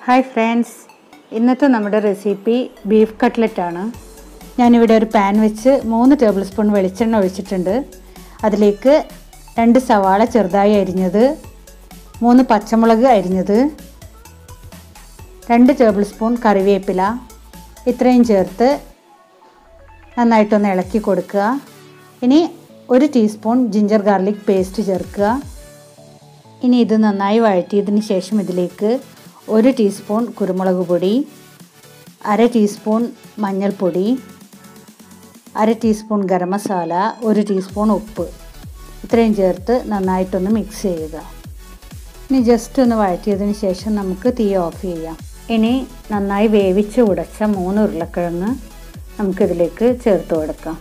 hi friends ഇന്നത്തെ നമ്മുടെ recipe beef കട്ട്ലറ്റാണ് ഞാനിവിടെ ഒരു പാൻ വെച്ച് മൂന്ന് ടേബിൾ സ്പൂൺ വെളിച്ചെണ്ണ ഒഴിച്ചിട്ടുണ്ട് അതിലേക്ക് രണ്ട് സവാള ചെറുതായി അരിഞ്ഞത് മൂന്ന് പച്ചമുളക് അരിഞ്ഞത് രണ്ട് ടേബിൾ സ്പൂൺ കറിവേപ്പില ഇത്രയും ചേർത്ത് നന്നായിട്ടൊന്ന് ഇളക്കി കൊടുക്കുക ഇനി ഒരു ടീസ്പൂൺ ജിഞ്ചർ ഗാർലിക് പേസ്റ്റ് ചേർക്കുക ഇനി ഇത് നന്നായി വഴറ്റിയതിന് ശേഷം ഇതിലേക്ക് ഒരു ടീസ്പൂൺ കുരുമുളക് പൊടി അര ടീസ്പൂൺ മഞ്ഞൾപ്പൊടി അര ടീസ്പൂൺ ഗരം മസാല ഒരു ടീസ്പൂൺ ഉപ്പ് ഇത്രയും ചേർത്ത് നന്നായിട്ടൊന്ന് മിക്സ് ചെയ്യുക ഇനി ജസ്റ്റ് ഒന്ന് വഴറ്റിയതിന് ശേഷം നമുക്ക് തീ ഓഫ് ചെയ്യാം ഇനി നന്നായി വേവിച്ച് ഉടച്ച മൂന്ന് ഉരുളക്കിഴങ്ങ് നമുക്കിതിലേക്ക് ചേർത്ത് കൊടുക്കാം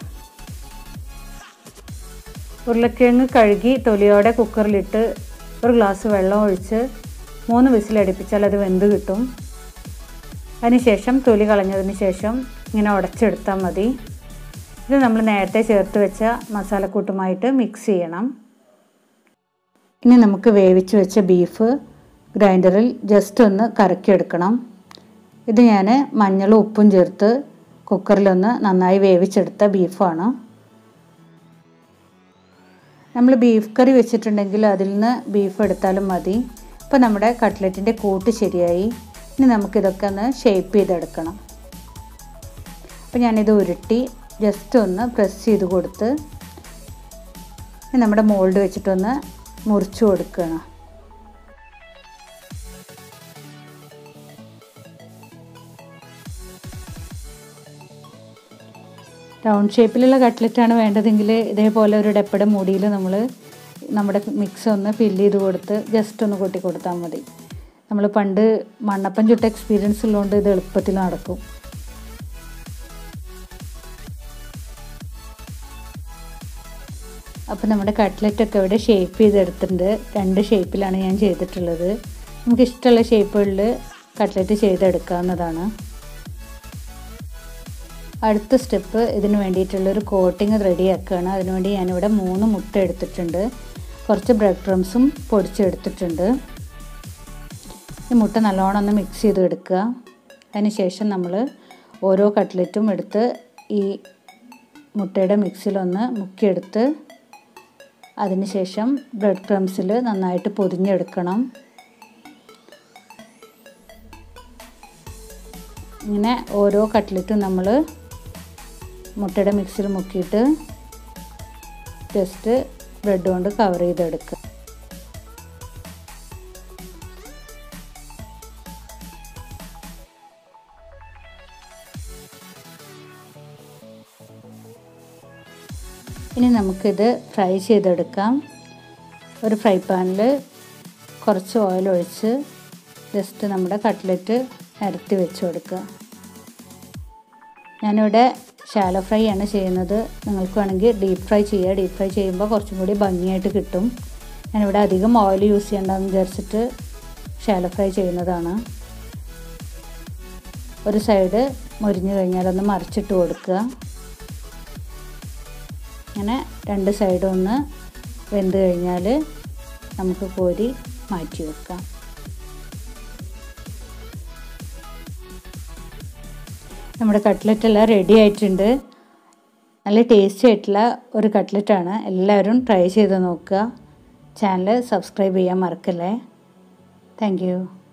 ഉരുളക്കിഴങ്ങ് കഴുകി തൊലിയോടെ കുക്കറിലിട്ട് ഒരു ഗ്ലാസ് വെള്ളം ഒഴിച്ച് മൂന്ന് വിസിലടുപ്പിച്ചാൽ അത് വെന്ത് കിട്ടും അതിനുശേഷം തൊലി കളഞ്ഞതിന് ശേഷം ഇങ്ങനെ ഉടച്ചെടുത്താൽ മതി ഇത് നമ്മൾ നേരത്തെ ചേർത്ത് വെച്ച മസാലക്കൂട്ടുമായിട്ട് മിക്സ് ചെയ്യണം ഇനി നമുക്ക് വേവിച്ച് വെച്ച ബീഫ് ഗ്രൈൻഡറിൽ ജസ്റ്റ് ഒന്ന് കറക്കിയെടുക്കണം ഇത് ഞാൻ മഞ്ഞളും ഉപ്പും ചേർത്ത് കുക്കറിലൊന്ന് നന്നായി വേവിച്ചെടുത്ത ബീഫാണ് നമ്മൾ ബീഫ് കറി വെച്ചിട്ടുണ്ടെങ്കിൽ അതിൽ നിന്ന് ബീഫ് എടുത്താലും മതി ഇപ്പോൾ നമ്മുടെ കട്ട്ലറ്റിൻ്റെ കൂട്ട് ശരിയായി ഇനി നമുക്കിതൊക്കെ ഒന്ന് ഷേപ്പ് ചെയ്തെടുക്കണം അപ്പോൾ ഞാനിത് ഉരുട്ടി ജസ്റ്റ് ഒന്ന് പ്രസ് ചെയ്ത് കൊടുത്ത് നമ്മുടെ മോൾഡ് വെച്ചിട്ടൊന്ന് മുറിച്ച് കൊടുക്കണം റൗണ്ട് ഷേപ്പിലുള്ള കട്ട്ലറ്റാണ് വേണ്ടതെങ്കിൽ ഇതേപോലെ ഒരു ഡപ്പയുടെ മൂടിയിൽ നമ്മൾ നമ്മുടെ മിക്സ് ഒന്ന് ഫില്ല് ചെയ്ത് കൊടുത്ത് ജസ്റ്റ് ഒന്ന് കൊട്ടി കൊടുത്താൽ മതി നമ്മൾ പണ്ട് മണ്ണപ്പം ചുട്ട എക്സ്പീരിയൻസ് ഉള്ളതുകൊണ്ട് ഇത് എളുപ്പത്തിൽ നടക്കും അപ്പോൾ നമ്മുടെ കട്ട്ലറ്റൊക്കെ ഇവിടെ ഷേപ്പ് ചെയ്തെടുത്തിട്ടുണ്ട് രണ്ട് ഷേപ്പിലാണ് ഞാൻ ചെയ്തിട്ടുള്ളത് നമുക്ക് ഇഷ്ടമുള്ള ഷേപ്പുകളിൽ കട്ട്ലറ്റ് ചെയ്തെടുക്കാവുന്നതാണ് അടുത്ത സ്റ്റെപ്പ് ഇതിന് വേണ്ടിയിട്ടുള്ളൊരു കോട്ടിങ് റെഡിയാക്കുകയാണ് അതിനുവേണ്ടി ഞാനിവിടെ മൂന്ന് മുട്ട എടുത്തിട്ടുണ്ട് കുറച്ച് ബ്രെഡ് ക്രംസും പൊടിച്ചെടുത്തിട്ടുണ്ട് ഈ മുട്ട നല്ലോണം ഒന്ന് മിക്സ് ചെയ്ത് എടുക്കുക അതിന് ശേഷം നമ്മൾ ഓരോ കട്ട്ലറ്റും എടുത്ത് ഈ മുട്ടയുടെ മിക്സിലൊന്ന് മുക്കിയെടുത്ത് അതിന് ശേഷം ബ്രെഡ് ക്രംസിൽ നന്നായിട്ട് പൊതിഞ്ഞെടുക്കണം ഇങ്ങനെ ഓരോ കട്ട്ലറ്റും നമ്മൾ മുട്ടയുടെ മിക്സിൽ മുക്കിയിട്ട് ജസ്റ്റ് ബ്രെഡ് കൊണ്ട് കവർ ചെയ്തെടുക്കുക ഇനി നമുക്കിത് ഫ്രൈ ചെയ്തെടുക്കാം ഒരു ഫ്രൈ പാനിൽ കുറച്ച് ഓയിൽ ഒഴിച്ച് ജസ്റ്റ് നമ്മുടെ കട്ട്ലറ്റ് നിരത്തി വെച്ച് കൊടുക്കുക ഞാനിവിടെ ഷാലോ ഫ്രൈ ആണ് ചെയ്യുന്നത് നിങ്ങൾക്ക് വേണമെങ്കിൽ ഡീപ്പ് ഫ്രൈ ചെയ്യുക ഡീപ്പ് ഫ്രൈ ചെയ്യുമ്പോൾ കുറച്ചും കൂടി ഭംഗിയായിട്ട് കിട്ടും ഞാനിവിടെ അധികം ഓയിൽ യൂസ് ചെയ്യേണ്ടെന്ന് വിചാരിച്ചിട്ട് ഷാലോ ഫ്രൈ ചെയ്യുന്നതാണ് ഒരു സൈഡ് മുരിഞ്ഞു കഴിഞ്ഞാൽ ഒന്ന് മറിച്ചിട്ട് കൊടുക്കുക അങ്ങനെ രണ്ട് സൈഡും ഒന്ന് വെന്ത് കഴിഞ്ഞാൽ നമുക്ക് കോരി മാറ്റി വെക്കാം നമ്മുടെ കട്ട്ലറ്റ് എല്ലാം റെഡി ആയിട്ടുണ്ട് നല്ല ടേസ്റ്റി ആയിട്ടുള്ള ഒരു കട്ട്ലറ്റാണ് എല്ലാവരും ട്രൈ ചെയ്ത് നോക്കുക ചാനൽ സബ്സ്ക്രൈബ് ചെയ്യാൻ മറക്കല്ലേ താങ്ക്